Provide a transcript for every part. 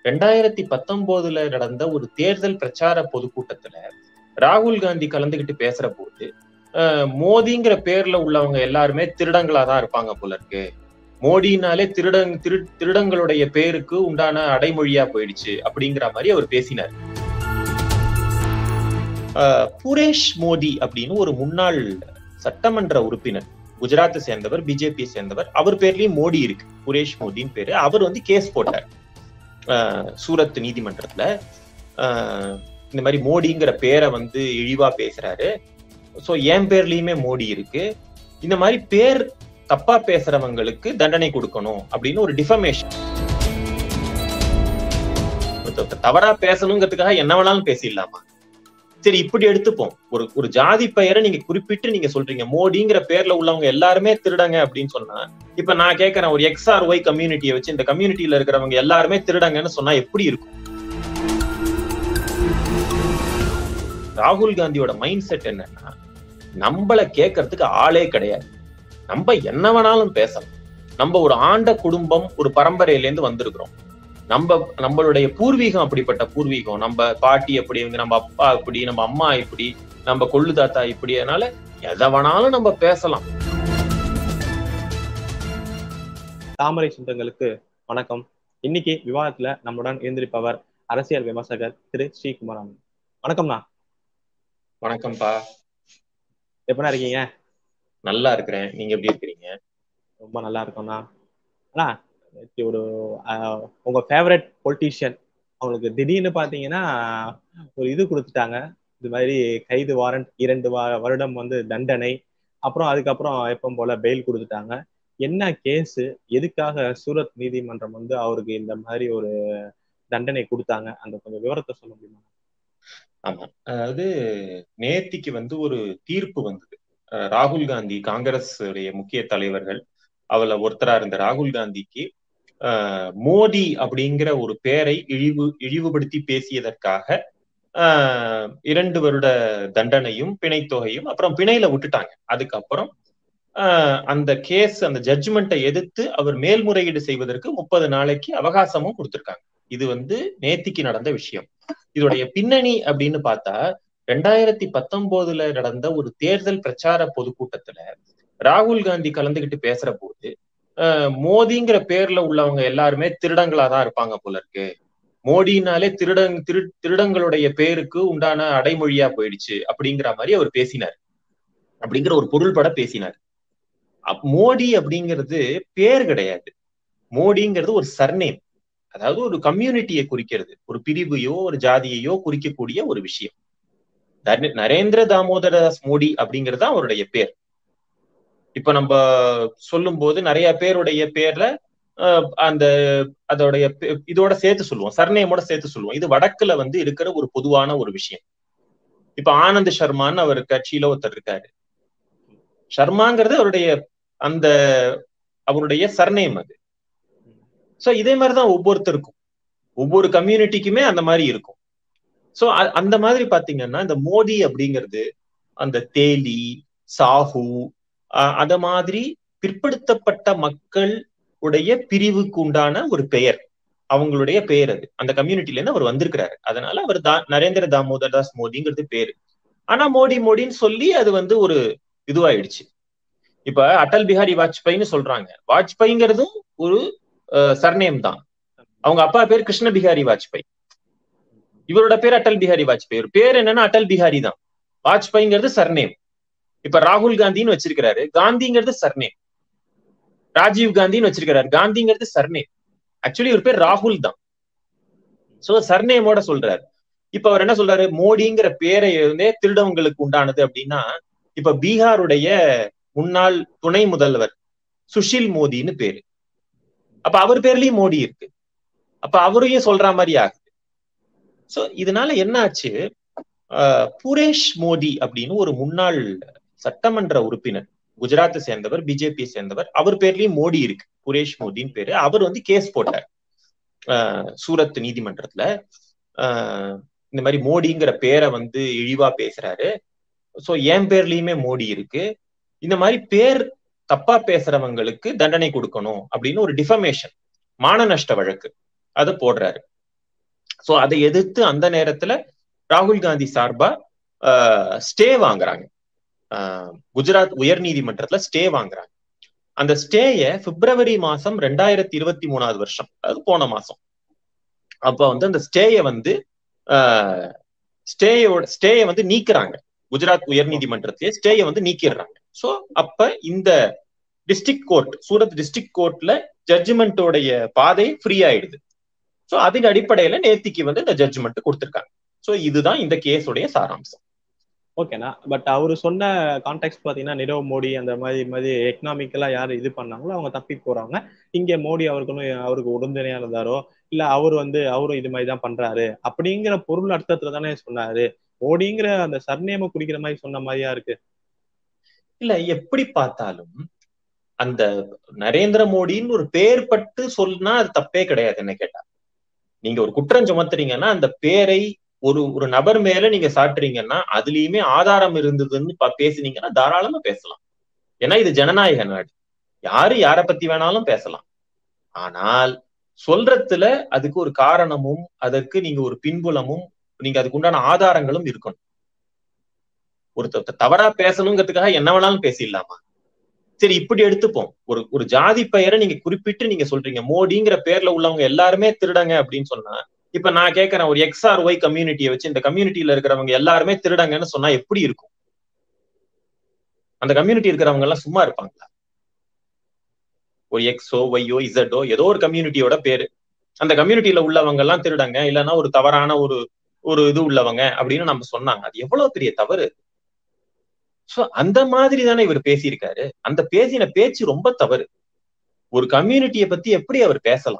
ரெண்டாயிரத்தி பத்தொன்பதுல நடந்த ஒரு தேர்தல் பிரச்சார பொதுக்கூட்டத்துல ராகுல் காந்தி கலந்துகிட்டு பேசுற போது மோதிங்கிற பேர்ல உள்ளவங்க எல்லாருமே திருடங்களா தான் இருப்பாங்க போல இருக்கு மோடினாலே திருடங் திரு திருடங்களுடைய பேருக்கு உண்டான அடைமொழியா போயிடுச்சு அப்படிங்கிற மாதிரி அவர் பேசினார் புரேஷ் மோடி அப்படின்னு ஒரு முன்னாள் சட்டமன்ற உறுப்பினர் குஜராத்தை சேர்ந்தவர் பிஜேபியை சேர்ந்தவர் அவர் பேர்லயும் மோடி இருக்கு புரேஷ் மோடின்னு பேரு அவர் வந்து கேஸ் போட்டார் சூரத் நீதிமன்றத்துல இந்த மாதிரி மோடிங்கிற பேரை வந்து இழிவா பேசுறாரு சோ என் பேர்லயுமே மோடி இருக்கு இந்த மாதிரி பேர் தப்பா பேசுறவங்களுக்கு தண்டனை கொடுக்கணும் அப்படின்னு ஒரு டிஃபமேஷன் தவறா பேசணுங்கிறதுக்காக என்ன வேணாலும் பேசிடலாமா சரி இப்படி எடுத்துப்போம் ஒரு ஒரு ஜாதி பெயரை நீங்க குறிப்பிட்டு நீங்க சொல்றீங்க மோடிங்கிற பேர்ல உள்ளவங்க எல்லாருமே திருடங்க அப்படின்னு சொன்னா இப்ப நான் கேட்கறேன் ஒரு எக்ஸ்ஆர் ஒய் கம்யூனிட்டியை வச்சு இந்த கம்யூனிட்டியில இருக்கிறவங்க எல்லாருமே திருடங்கன்னு சொன்னா எப்படி இருக்கும் ராகுல் காந்தியோட மைண்ட் செட் என்னன்னா நம்மள கேட்கறதுக்கு ஆளே கிடையாது நம்ம என்ன வேணாலும் பேசலாம் நம்ம ஒரு ஆண்ட குடும்பம் ஒரு பரம்பரையில இருந்து வந்திருக்கிறோம் நம்ம நம்மளுடைய பூர்வீகம் அப்படிப்பட்ட பூர்வீகம் நம்ம பாட்டி அப்படி நம்ம அப்பா இப்படி நம்ம அம்மா இப்படி நம்ம கொள்ளு தாத்தா இப்படி அதனால எதை வேணாலும் நம்ம பேசலாம் தாமரை சொந்தங்களுக்கு வணக்கம் இன்னைக்கு விவாதத்துல நம்முடன் இருந்திருப்பவர் அரசியல் விமர்சகர் திரு ஸ்ரீகுமாரன் வணக்கம்ண்ணா வணக்கம்ப்பா எப்படின்னா இருக்கீங்க நல்லா இருக்கிறேன் நீங்க எப்படி இருக்கிறீங்க ரொம்ப நல்லா இருக்கோம்ண்ணா அண்ணா ஒரு உங்க ஃபேவரட் பொலிட்டீஷியன் அவங்களுக்கு திடீர்னு பாத்தீங்கன்னா ஒரு இது கொடுத்துட்டாங்க இது மாதிரி கைது வாரண்ட் இரண்டு வருடம் வந்து தண்டனை அப்புறம் அதுக்கப்புறம் எப்பவும் போல பெயில் கொடுத்துட்டாங்க என்ன கேஸ் எதுக்காக சூரத் நீதிமன்றம் வந்து அவருக்கு இந்த மாதிரி ஒரு தண்டனை கொடுத்தாங்க அந்த கொஞ்சம் விவரத்தை சொல்ல முடியுமா ஆமா அதாவது நேத்திக்கு வந்து ஒரு தீர்ப்பு வந்தது ராகுல் காந்தி காங்கிரஸ் உடைய முக்கிய தலைவர்கள் அவள ஒருத்தரா இருந்த ராகுல் காந்திக்கு மோடி அப்படிங்கிற ஒரு பேரை இழிவு இழிவுபடுத்தி பேசியதற்காக இரண்டு வருட தண்டனையும் பிணைத்தொகையும் அப்புறம் பிணையில விட்டுட்டாங்க அதுக்கப்புறம் அந்த கேஸ் அந்த ஜட்ஜ்மெண்ட்டை எதிர்த்து அவர் மேல்முறையீடு செய்வதற்கு முப்பது நாளைக்கு அவகாசமும் கொடுத்திருக்காங்க இது வந்து நேத்திக்கு நடந்த விஷயம் இதோடைய பின்னணி அப்படின்னு பார்த்தா ரெண்டாயிரத்தி பத்தொன்பதுல நடந்த ஒரு தேர்தல் பிரச்சார பொதுக்கூட்டத்துல ராகுல் காந்தி கலந்துகிட்டு பேசுற போது மோதிங்கிற பேர்ல உள்ளவங்க எல்லாருமே திருடங்களா தான் இருப்பாங்க போல இருக்கு மோடினாலே திருடங் திரு திருடங்களுடைய பேருக்கு உண்டான அடைமொழியா போயிடுச்சு அப்படிங்கிற மாதிரி அவர் பேசினார் அப்படிங்கிற ஒரு பொருள்பட பேசினார் மோடி அப்படிங்கிறது பேர் கிடையாது மோடிங்கிறது ஒரு சர்நேம் அதாவது ஒரு கம்யூனிட்டியை குறிக்கிறது ஒரு பிரிவையோ ஒரு ஜாதியையோ குறிக்கக்கூடிய ஒரு விஷயம் நரேந்திர தாமோதரதாஸ் மோடி அப்படிங்கிறது தான் அவருடைய பேர் இப்ப நம்ம சொல்லும் போது நிறைய பேருடைய பேர்ல அந்த அதோடைய இதோட சேர்த்து சொல்லுவோம் சர்நேமோட சேர்த்து சொல்லுவோம் இது வடக்குல வந்து இருக்கிற ஒரு பொதுவான ஒரு விஷயம் இப்ப ஆனந்த் சர்மான்னு அவர் கட்சியில ஒருத்தர் இருக்காரு சர்மாங்கிறது அவருடைய அந்த அவருடைய சர்நேம் அது சோ இதே மாதிரிதான் ஒவ்வொருத்தருக்கும் ஒவ்வொரு கம்யூனிட்டிக்குமே அந்த மாதிரி இருக்கும் சோ அந்த மாதிரி பாத்தீங்கன்னா இந்த மோடி அப்படிங்கிறது அந்த தேலி சாஹூ அத மாதிரி பிற்படுத்தப்பட்ட மக்கள் உடைய பிரிவுக்கு உண்டான ஒரு பெயர் அவங்களுடைய பெயர் அது அந்த கம்யூனிட்டில இருந்து அவர் வந்திருக்கிறாரு அதனால அவர் தா நரேந்திர தாமோதர் தாஸ் மோடிங்கிறது பேரு ஆனா மோடி மோடின்னு சொல்லி அது வந்து ஒரு இதுவாயிடுச்சு இப்ப அடல் பிஹாரி வாஜ்பாயின்னு சொல்றாங்க வாஜ்பாய்ங்கிறதும் ஒரு சர்நேம் தான் அவங்க அப்பா பேர் கிருஷ்ண பிஹாரி வாஜ்பாய் இவரோட பேர் அடல் பிஹாரி வாஜ்பாய் ஒரு பேர் என்னன்னா அடல் பிஹாரி தான் வாஜ்பாய்ங்கிறது சர்நேம் இப்ப ராகுல் காந்தின்னு வச்சிருக்கிறாரு காந்திங்கிறது சர்நேம் ராஜீவ் காந்தின்னு வச்சிருக்கிறாரு காந்திங்கிறது சர்நேம் ஆக்சுவலி ஒரு பேர் ராகுல் தான் சோ சர்நேமோட சொல்றாரு இப்ப அவர் என்ன சொல்றாரு மோடிங்கிற பேரை இருந்தே திருடவங்களுக்கு உண்டானது அப்படின்னா இப்ப பீகாருடைய முன்னாள் துணை முதல்வர் சுஷில் மோடின்னு பேரு அப்ப அவர் பேர்லயும் மோடி இருக்கு அப்ப அவரையும் சொல்ற மாதிரி ஆகுது சோ இதனால என்ன ஆச்சு புரேஷ் மோடி அப்படின்னு ஒரு முன்னாள் சட்டமன்ற உறுப்பினர் குஜராத்தை சேர்ந்தவர் பிஜேபியை சேர்ந்தவர் அவர் பேர்லயும் மோடி இருக்கு புரேஷ் மோடின்னு பேரு அவர் வந்து கேஸ் போட்டார் சூரத் நீதிமன்றத்துல இந்த மாதிரி மோடிங்கிற பேரை வந்து இழிவா பேசுறாரு சோ என் பேர்லயுமே மோடி இருக்கு இந்த மாதிரி பேர் தப்பா பேசுறவங்களுக்கு தண்டனை கொடுக்கணும் அப்படின்னு ஒரு டிஃபமேஷன் மான நஷ்ட வழக்கு அதை போடுறாரு சோ அதை எதிர்த்து அந்த நேரத்துல ராகுல் காந்தி சார்பா ஸ்டே வாங்குறாங்க குஜராத் உயர் நீதிமன்றத்துல ஸ்டே வாங்குறாங்க அந்த ஸ்டேய பிப்ரவரி மாசம் ரெண்டாயிரத்தி இருபத்தி மூணாவது வருஷம் அது போன மாசம் அப்ப வந்து அந்த ஸ்டேய வந்து ஸ்டேயோட ஸ்டேய வந்து நீக்குறாங்க குஜராத் உயர் நீதிமன்றத்திலே ஸ்டேய வந்து நீக்கிடுறாங்க சோ அப்ப இந்த டிஸ்ட்ரிக்ட் கோர்ட் சூரத் டிஸ்ட்ரிக்ட் கோர்ட்ல ஜட்ஜ்மெண்டோடைய பாதை ஃப்ரீ ஆயிடுது சோ அதன் அடிப்படையில நேத்திக்கு வந்து இந்த ஜட்ஜ்மெண்ட் கொடுத்திருக்காங்க சோ இதுதான் இந்த கேஸுடைய சாராம்சம் ஓகேண்ணா பட் அவரு சொன்ன கான்டெக்ட் பாத்தீங்கன்னா நிரவ் மோடி அந்த மாதிரி மாதிரி எக்கனாமிக்கலா யார் இது பண்ணாங்களோ அவங்க தப்பி போறாங்க இங்க மோடி அவர்களும் அவருக்கு உடந்தையா இருந்தாரோ இல்ல அவர் வந்து அவரும் இது மாதிரி தான் பண்றாரு அப்படிங்கிற பொருள் அர்த்தத்துல தானே சொன்னாரு மோடிங்கிற அந்த சர்நேம குடிக்கிற மாதிரி சொன்ன மாதிரியா இருக்கு இல்ல எப்படி பார்த்தாலும் அந்த நரேந்திர மோடின்னு ஒரு பேர் பட்டு சொன்னா அது தப்பே கிடையாது என்ன கேட்டா நீங்க ஒரு குற்றம் சுமத்துறீங்கன்னா அந்த பேரை ஒரு ஒரு நபர் மேல நீங்க சாட்டுறீங்கன்னா அதுலயுமே ஆதாரம் இருந்ததுன்னு பேசுனீங்கன்னா தாராளமா பேசலாம் ஏன்னா இது ஜனநாயக நாடு யாரு யார பத்தி வேணாலும் பேசலாம் ஆனால் சொல்றதுல அதுக்கு ஒரு காரணமும் அதற்கு நீங்க ஒரு பின்புலமும் நீங்க அதுக்கு உண்டான ஆதாரங்களும் இருக்கணும் ஒருத்தர் தவறா பேசணுங்கிறதுக்காக என்ன வேணாலும் பேசிடலாமா சரி இப்படி எடுத்துப்போம் ஒரு ஒரு ஜாதி பெயரை நீங்க குறிப்பிட்டு நீங்க சொல்றீங்க மோடிங்கிற பேர்ல உள்ளவங்க எல்லாருமே திருடங்க அப்படின்னு சொன்னா இப்ப நான் கேட்கறேன் ஒரு எக்ஸ் ஆர் ஒய் கம்யூனிட்டியை வச்சு இந்த கம்யூனிட்டியில இருக்கிறவங்க எல்லாருமே திருடங்கன்னு சொன்னா எப்படி இருக்கும் அந்த கம்யூனிட்டி இருக்கிறவங்க எல்லாம் சும்மா இருப்பாங்களா ஒரு எக்ஸோ ஒய்யோ இசட்டோ ஏதோ ஒரு கம்யூனிட்டியோட பேரு அந்த கம்யூனிட்டியில உள்ளவங்க எல்லாம் திருடங்க இல்லைன்னா ஒரு தவறான ஒரு ஒரு இது உள்ளவங்க அப்படின்னு நம்ம சொன்னாங்க அது எவ்வளவு பெரிய தவறு சோ அந்த மாதிரி தானே இவர் பேசியிருக்காரு அந்த பேசின பேச்சு ரொம்ப தவறு ஒரு கம்யூனிட்டியை பத்தி எப்படி அவர் பேசலாம்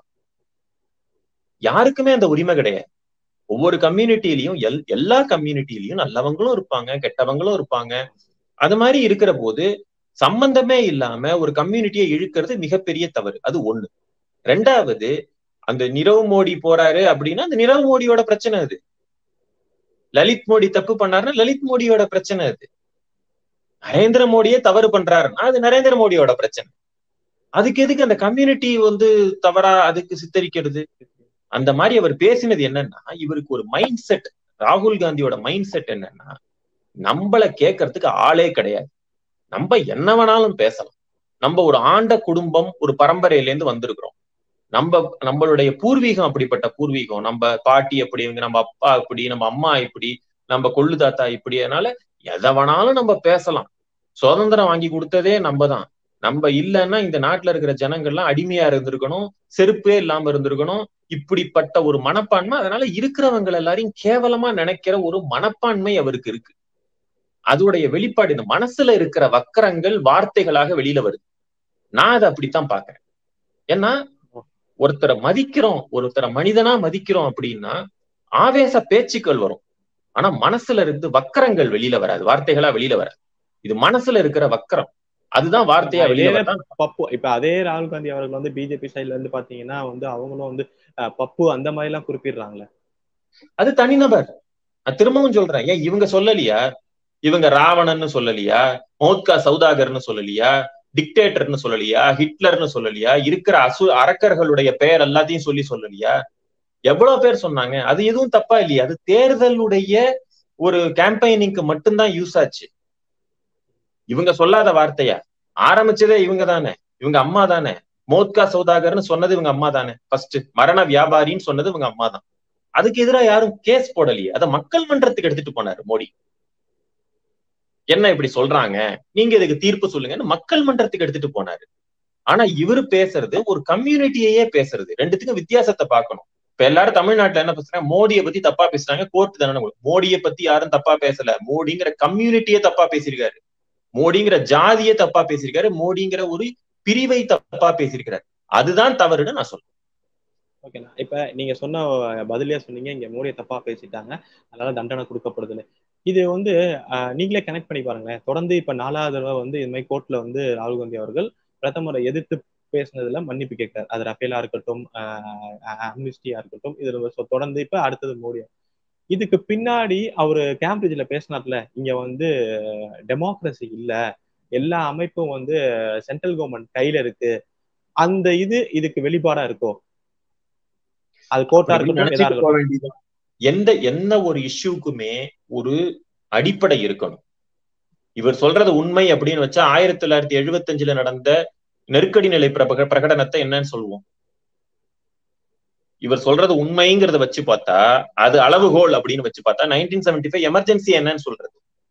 யாருக்குமே அந்த உரிமை கிடையாது ஒவ்வொரு கம்யூனிட்டிலையும் எல் எல்லா கம்யூனிட்டிலையும் நல்லவங்களும் இருப்பாங்க கெட்டவங்களும் இருப்பாங்க அது மாதிரி இருக்கிற போது சம்பந்தமே இல்லாம ஒரு கம்யூனிட்டியை இழுக்கிறது மிகப்பெரிய தவறு அது ஒண்ணு ரெண்டாவது அந்த நிரவ் மோடி போறாரு அப்படின்னா அந்த நிரவ் மோடியோட பிரச்சனை அது லலித் மோடி தப்பு பண்ணாருன்னா லலித் மோடியோட பிரச்சனை அது நரேந்திர மோடியே தவறு பண்றாருன்னா அது நரேந்திர மோடியோட பிரச்சனை அதுக்கு எதுக்கு அந்த கம்யூனிட்டி வந்து தவறா அதுக்கு சித்தரிக்கிறது அந்த மாதிரி அவர் பேசினது என்னன்னா இவருக்கு ஒரு மைண்ட் செட் ராகுல் காந்தியோட மைண்ட் செட் என்னன்னா நம்மள கேட்கறதுக்கு ஆளே கிடையாது நம்ம என்ன வேணாலும் பேசலாம் நம்ம ஒரு ஆண்ட குடும்பம் ஒரு பரம்பரையில இருந்து வந்திருக்கிறோம் நம்ம நம்மளுடைய பூர்வீகம் அப்படிப்பட்ட பூர்வீகம் நம்ம பாட்டி அப்படி நம்ம அப்பா இப்படி நம்ம அம்மா இப்படி நம்ம கொள்ளு தாத்தா இப்படி அதனால எதை வேணாலும் நம்ம பேசலாம் சுதந்திரம் வாங்கி கொடுத்ததே நம்ம தான் நம்ம இல்லைன்னா இந்த நாட்டுல இருக்கிற ஜனங்கள்லாம் அடிமையா இருந்திருக்கணும் செருப்பே இல்லாம இருந்திருக்கணும் இப்படிப்பட்ட ஒரு மனப்பான்மை அதனால இருக்கிறவங்க எல்லாரையும் கேவலமா நினைக்கிற ஒரு மனப்பான்மை அவருக்கு இருக்கு அதோடைய வெளிப்பாடு இந்த மனசுல இருக்கிற வக்கரங்கள் வார்த்தைகளாக வெளியில வருது நான் அதை அப்படித்தான் பாக்குறேன் ஏன்னா ஒருத்தரை மதிக்கிறோம் ஒருத்தரை மனிதனா மதிக்கிறோம் அப்படின்னா ஆவேச பேச்சுக்கள் வரும் ஆனா மனசுல இருந்து வக்கரங்கள் வெளியில வராது வார்த்தைகளா வெளியில வராது இது மனசுல இருக்கிற வக்கரம் அதுதான் வார்த்தையா வெளியில பப்பு இப்ப அதே ராகுல் காந்தி அவர்கள் வந்து பிஜேபி சைட்ல இருந்து பாத்தீங்கன்னா வந்து அவங்களும் வந்து பப்பு அந்த மாதிரி எல்லாம் குறிப்பிடுறாங்களே அது தனிநபர் நான் திரும்பவும் சொல்றேன் ஏன் இவங்க சொல்லலையா இவங்க ராவணன்னு சொல்லலையா மௌத்கா சௌதாகர்னு சொல்லலையா டிக்டேட்டர்னு சொல்லலையா ஹிட்லர்னு சொல்லலையா இருக்கிற அசு அரக்கர்களுடைய பெயர் எல்லாத்தையும் சொல்லி சொல்லலையா எவ்வளவு பேர் சொன்னாங்க அது எதுவும் தப்பா இல்லையா அது தேர்தலுடைய ஒரு கேம்பெயினிங்க்கு மட்டும்தான் யூஸ் ஆச்சு இவங்க சொல்லாத வார்த்தையா ஆரம்பிச்சதே இவங்க தானே இவங்க அம்மா தானே மோத்கா சௌதாகர்னு சொன்னது இவங்க அம்மா தானே ஃபர்ஸ்ட் மரண வியாபாரின்னு சொன்னது இவங்க அம்மா தான் அதுக்கு எதிராக யாரும் கேஸ் போடலையே அதை மக்கள் மன்றத்துக்கு எடுத்துட்டு போனாரு மோடி என்ன இப்படி சொல்றாங்க நீங்க இதுக்கு தீர்ப்பு சொல்லுங்கன்னு மக்கள் மன்றத்துக்கு எடுத்துட்டு போனாரு ஆனா இவரு பேசுறது ஒரு கம்யூனிட்டியே பேசுறது ரெண்டுத்துக்கும் வித்தியாசத்தை பார்க்கணும் இப்ப எல்லாரும் தமிழ்நாட்டுல என்ன பேசுறாங்க மோடியை பத்தி தப்பா பேசுறாங்க கோர்ட் தானே மோடியை பத்தி யாரும் தப்பா பேசல மோடிங்கிற கம்யூனிட்டியே தப்பா பேசியிருக்காரு மோடிங்கிற ஜாதியே தப்பா பேசியிருக்காரு மோடிங்கிற ஒரு பிரிவை தப்பா பேசியிருக்கிறாரு அதுதான் தவறுன்னு நான் சொல்றேன் ஓகேண்ணா இப்ப நீங்க சொன்ன பதிலே சொன்னீங்க இங்க மோடியை தப்பா பேசிட்டாங்க அதனால தண்டனை கொடுக்கப்படுதுன்னு இது வந்து நீங்களே கனெக்ட் பண்ணி பாருங்களேன் தொடர்ந்து இப்ப நாலாவது தடவை வந்து இது மாதிரி கோர்ட்ல வந்து ராகுல் காந்தி அவர்கள் பிரதமரை எதிர்த்து பேசினதுல மன்னிப்பு கேட்கிறார் அது ரஃபேலா இருக்கட்டும் அம்னிஸ்டியா இருக்கட்டும் இது தொடர்ந்து இப்ப அடுத்தது மோடி இதுக்கு பின்னாடி அவரு கேம்பிரிட்ஜ்ல பேசினார்ல இங்க வந்து டெமோக்ரஸி இல்ல எல்லா அமைப்பும் வந்து சென்ட்ரல் கவர்மெண்ட் கையில இருக்கு அந்த இது இதுக்கு வெளிப்பாடா இருக்கோ அது கோர்ட்டா அப்படி இருக்கட்டும் எதா நினைச்சிட்டு போக இருக்கட்டும் வேண்டியதுதான் எந்த என்ன ஒரு இஷ்யூக்குமே ஒரு அடிப்படை இருக்கணும் இவர் சொல்றது உண்மை அப்படின்னு வச்சா ஆயிரத்தி தொள்ளாயிரத்தி எழுபத்தஞ்சுல நடந்த நெருக்கடி நிலை பிரபக பிரகடனத்தை என்னன்னு சொல்லுவோம் இவர் சொல்றது உண்மைங்கிறத வச்சு பார்த்தா அது அளவுகோல் அப்படின்னு வச்சு பார்த்தா நைன்டீன் செவன்டி ஃபைவ் எமர்ஜென்சி என்னன்னு சொல்றது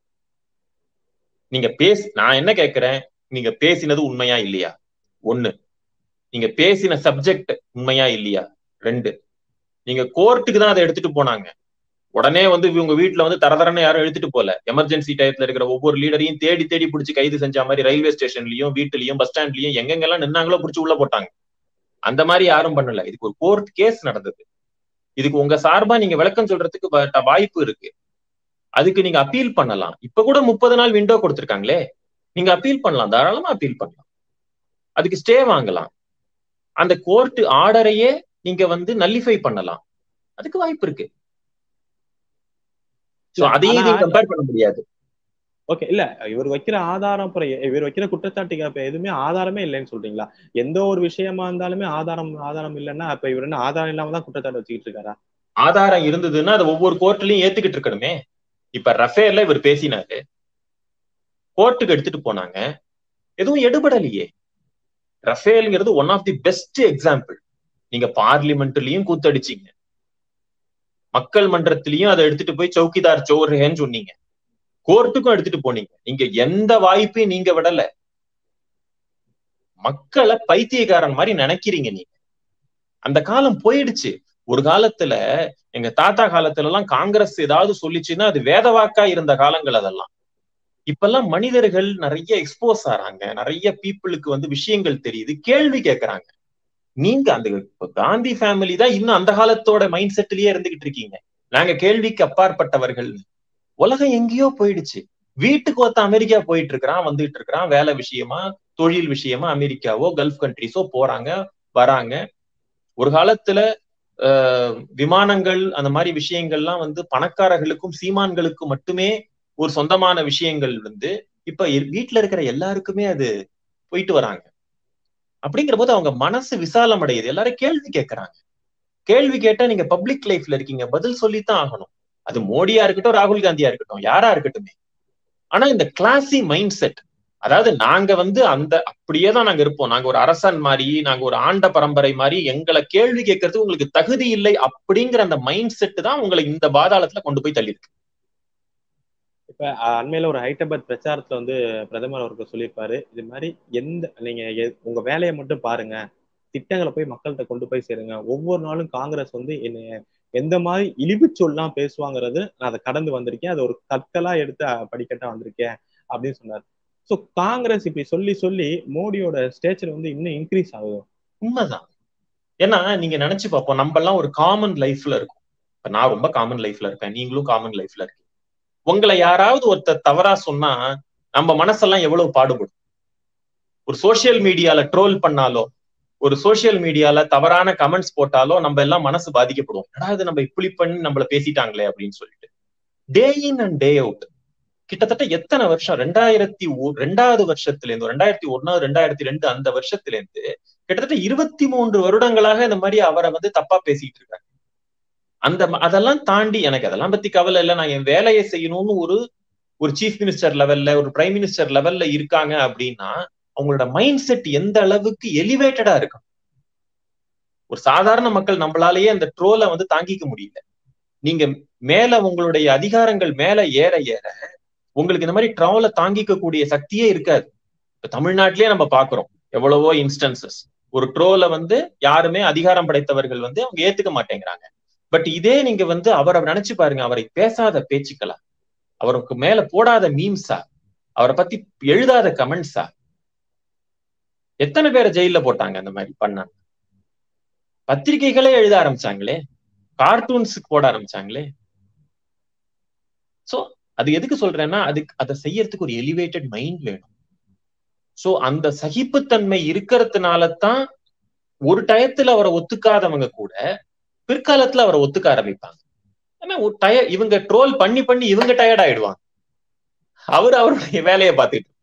நீங்க பேசி நான் என்ன கேட்கிறேன் நீங்க பேசினது உண்மையா இல்லையா ஒண்ணு நீங்க பேசின சப்ஜெக்ட் உண்மையா இல்லையா ரெண்டு நீங்க கோர்ட்டுக்கு தான் அதை எடுத்துட்டு போனாங்க உடனே வந்து இவங்க வீட்டுல வந்து தரதரன்னு யாரும் எடுத்துட்டு போல எமர்ஜென்சி டயத்துல இருக்கிற ஒவ்வொரு லீடரையும் தேடி தேடி பிடிச்சி கைது செஞ்ச மாதிரி ரயில்வே ஸ்டேஷன்லயும் வீட்டுலயும் பஸ் ஸ்டாண்ட்லயும் எங்கெங்கெல்லாம் நின்னாங்களோ பிடிச்சி உள்ள போட்டாங்க அந்த மாதிரி யாரும் பண்ணல இதுக்கு ஒரு கோர்ட் கேஸ் நடந்தது இதுக்கு உங்க சார்பா நீங்க விளக்கம் சொல்றதுக்கு வ- வாய்ப்பு இருக்கு அதுக்கு நீங்க அப்பீல் பண்ணலாம் இப்ப கூட முப்பது நாள் விண்டோ கொடுத்திருக்காங்களே நீங்க அப்பீல் பண்ணலாம் தாராளமா அப்பீல் பண்ணலாம் அதுக்கு ஸ்டே வாங்கலாம் அந்த கோர்ட் ஆர்டரையே நீங்க வந்து நல்லிஃபை பண்ணலாம் அதுக்கு வாய்ப்பு இருக்கு சோ இல்ல அதையும் ஆனா நீங்க கம்பேர் பண்ண முடியாது ஓகே இல்ல இவர் வைக்கிற ஆதாரம் அப்புறம் எ- இவர் வைக்கிற குற்றச்சாட்டுக்கு அப்ப எதுவுமே ஆதாரமே இல்லைன்னு சொல்றீங்களா எந்த ஒரு விஷயமா இருந்தாலுமே ஆதாரம் ஆதாரம் இல்லைன்னா அப்ப இவர் என்ன ஆதாரம் இல்லாம தான் குற்றச்சாட்டு வச்சுக்கிட்டு இருக்காரா ஆதாரம் இருந்ததுன்னா அதை ஒவ்வொரு கோர்ட்லயும் ஏத்துக்கிட்டு இருக்கணுமே இப்ப ரஃபேர்ல இவர் பேசினாரு கோர்ட்டுக்கு எடுத்துட்டு போனாங்க எதுவும் எடுபடலையே ரஃபேல்ங்கிறது one of the best example நீங்க பார்லிமெண்ட்லயும் கூத்தடிச்சீங்க மக்கள் மன்றத்திலயும் அதை எடுத்துட்டு போய் சௌக்கிதார் சோர்ஹேன்னு சொன்னீங்க கோர்ட்டுக்கும் எடுத்துட்டு போனீங்க நீங்க எந்த வாய்ப்பையும் நீங்க விடல மக்களை பைத்தியக்காரன் மாதிரி நினைக்கிறீங்க நீங்க அந்த காலம் போயிடுச்சு ஒரு காலத்துல எங்க தாத்தா காலத்துல எல்லாம் காங்கிரஸ் ஏதாவது சொல்லிச்சுன்னா அது வேத வாக்கா இருந்த காலங்கள் அதெல்லாம் இப்பெல்லாம் மனிதர்கள் நிறைய எக்ஸ்போஸ் ஆறாங்க நிறைய பீப்புளுக்கு வந்து விஷயங்கள் தெரியுது கேள்வி கேட்கறாங்க நீங்க அந்த இப்ப காந்தி ஃபேமிலி தான் இன்னும் அந்த காலத்தோட மைண்ட் செட்லயே இருந்துகிட்டு இருக்கீங்க நாங்க கேள்விக்கு அப்பாற்பட்டவர்கள் உலகம் எங்கேயோ போயிடுச்சு வீட்டுக்கு ஒருத்த அமெரிக்கா போயிட்டு இருக்கிறான் வந்துட்டு இருக்கிறான் வேலை விஷயமா தொழில் விஷயமா அமெரிக்காவோ கல்ஃப் கண்ட்ரிஸோ போறாங்க வராங்க ஒரு காலத்துல அஹ், விமானங்கள் அந்த மாதிரி விஷயங்கள்லாம் வந்து பணக்காரர்களுக்கும் சீமான்களுக்கும் மட்டுமே ஒரு சொந்தமான விஷயங்கள் வந்து இப்ப இ- வீட்ல இருக்கிற எல்லாருக்குமே அது போயிட்டு வராங்க அப்படிங்கிற போது அவங்க மனசு விசாலம் அடையுது எல்லாரும் கேள்வி கேட்கறாங்க கேள்வி கேட்டா நீங்க பப்ளிக் லைஃப்ல இருக்கீங்க பதில் சொல்லித்தான் ஆகணும் அது மோடியா இருக்கட்டும் ராகுல் காந்தியா இருக்கட்டும் யாரா இருக்கட்டுமே ஆனா இந்த கிளாசி மைண்ட் செட் அதாவது நாங்க வந்து அந்த அப்படியே தான் நாங்க இருப்போம் நாங்க ஒரு அரசன் மாதிரி நாங்க ஒரு ஆண்ட பரம்பரை மாதிரி எங்களை கேள்வி கேட்கறதுக்கு உங்களுக்கு தகுதி இல்லை அப்படிங்கிற அந்த மைண்ட் செட் தான் உங்களை இந்த பாதாளத்துல கொண்டு போய் தள்ளியிருக்கு இப்ப அஹ், அண்மையில ஒரு ஹைதராபாத் பிரச்சாரத்துல வந்து பிரதமர் அவர்கள் சொல்லியிருப்பாரு இது மாதிரி எந்த நீங்க எ- உங்க வேலையை மட்டும் பாருங்க திட்டங்களை போய் மக்கள்கிட்ட கொண்டு போய் சேருங்க ஒவ்வொரு நாளும் காங்கிரஸ் வந்து என்ன எந்த மாதிரி இழிவு சொல்லாம் பேசுவாங்கிறது நான் அதை கடந்து வந்திருக்கேன் அது ஒரு கற்களா எடுத்து அஹ், படிக்கட்டா வந்திருக்கேன் அப்படின்னு சொன்னார் ஸோ காங்கிரஸ் இப்படி சொல்லி சொல்லி மோடியோட ஸ்டேச்சர் வந்து இன்னும் இன்க்ரீஸ் ஆகுது உண்மைதான் ஏன்னா நீங்க நினைச்சு பார்ப்போம் நம்ம எல்லாம் ஒரு காமன் லைஃப்ல இருக்கும் இப்ப நான் ரொம்ப காமன் லைஃப்ல இருக்கேன் நீங்களும் காமன் லைஃப்ல இருக்கீங்க உங்களை யாராவது ஒருத்தர் தவறா சொன்னா நம்ம மனசெல்லாம் எவ்வளவு பாடுபடும் ஒரு சோசியல் மீடியால ட்ரோல் பண்ணாலோ ஒரு சோசியல் மீடியால தவறான கமெண்ட்ஸ் போட்டாலோ நம்ம எல்லாம் மனசு பாதிக்கப்படுவோம் என்னடா இது நம்ம இப்படி பண்ணி நம்மள பேசிட்டாங்களே அப்படின்னு சொல்லிட்டு டே இன் அண்ட் டே அவுட் கிட்டத்தட்ட எத்தனை வருஷம் ரெண்டாயிரத்தி ஒ- ரெண்டாவது வருஷத்துல இருந்து ரெண்டாயிரத்தி ஒன்னாவது ரெண்டாயிரத்தி ரெண்டு அந்த வருஷத்துல இருந்து கிட்டத்தட்ட இருபத்தி மூன்று வருடங்களாக இந்த மாதிரி அவரை வந்து தப்பா பேசிட்டு இருக்காங்க அந்த ம- அதெல்லாம் தாண்டி எனக்கு அதெல்லாம் பத்தி கவலை இல்லை நான் என் வேலையை செய்யணும்னு ஒரு ஒரு சீஃப் மினிஸ்டர் லெவல்ல ஒரு பிரைம் மினிஸ்டர் லெவல்ல இருக்காங்க அப்படின்னா அவங்களோட மைண்ட் செட் எந்த அளவுக்கு எலிவேட்டடா இருக்கும் ஒரு சாதாரண மக்கள் நம்மளாலேயே அந்த ட்ரோலை வந்து தாங்கிக்க முடியல நீங்க மேல உங்களுடைய அதிகாரங்கள் மேல ஏற ஏற உங்களுக்கு இந்த மாதிரி ட்ரோலை தாங்கிக்க கூடிய சக்தியே இருக்காது இப்ப தமிழ்நாட்டிலேயே நம்ம பாக்குறோம் எவ்வளவோ இன்ஸ்டன்சஸ் ஒரு ட்ரோலை வந்து யாருமே அதிகாரம் படைத்தவர்கள் வந்து அவங்க ஏத்துக்க மாட்டேங்கிறாங்க பட் இதே நீங்க வந்து அவரை நினைச்சு பாருங்க அவரை பேசாத பேச்சுக்களா அவருக்கு மேல போடாத மீம்ஸா அவரை பத்தி எழுதாத கமெண்ட்ஸா எத்தனை பேரை ஜெயில போட்டாங்க அந்த மாதிரி பண்ணாங்க பத்திரிகைகளே எழுத ஆரம்பிச்சாங்களே கார்ட்டூன்ஸுக்கு போட ஆரம்பிச்சாங்களே சோ அது எதுக்கு சொல்றேன்னா அதுக்கு அதை செய்யறதுக்கு ஒரு எலிவேட்டட் மைண்ட் வேணும் சோ அந்த சகிப்புத்தன்மை இருக்கிறதுனால தான் ஒரு டயத்துல அவரை ஒத்துக்காதவங்க கூட பிற்காலத்துல அவரை ஒத்துக்க ஆரம்பிப்பாங்க ஏன்னா ஒரு டய இவங்க ட்ரோல் பண்ணி பண்ணி இவங்க டயர்ட் ஆயிடுவாங்க அவர் அவருடைய வேலையை பார்த்துட்டு இருப்பாரு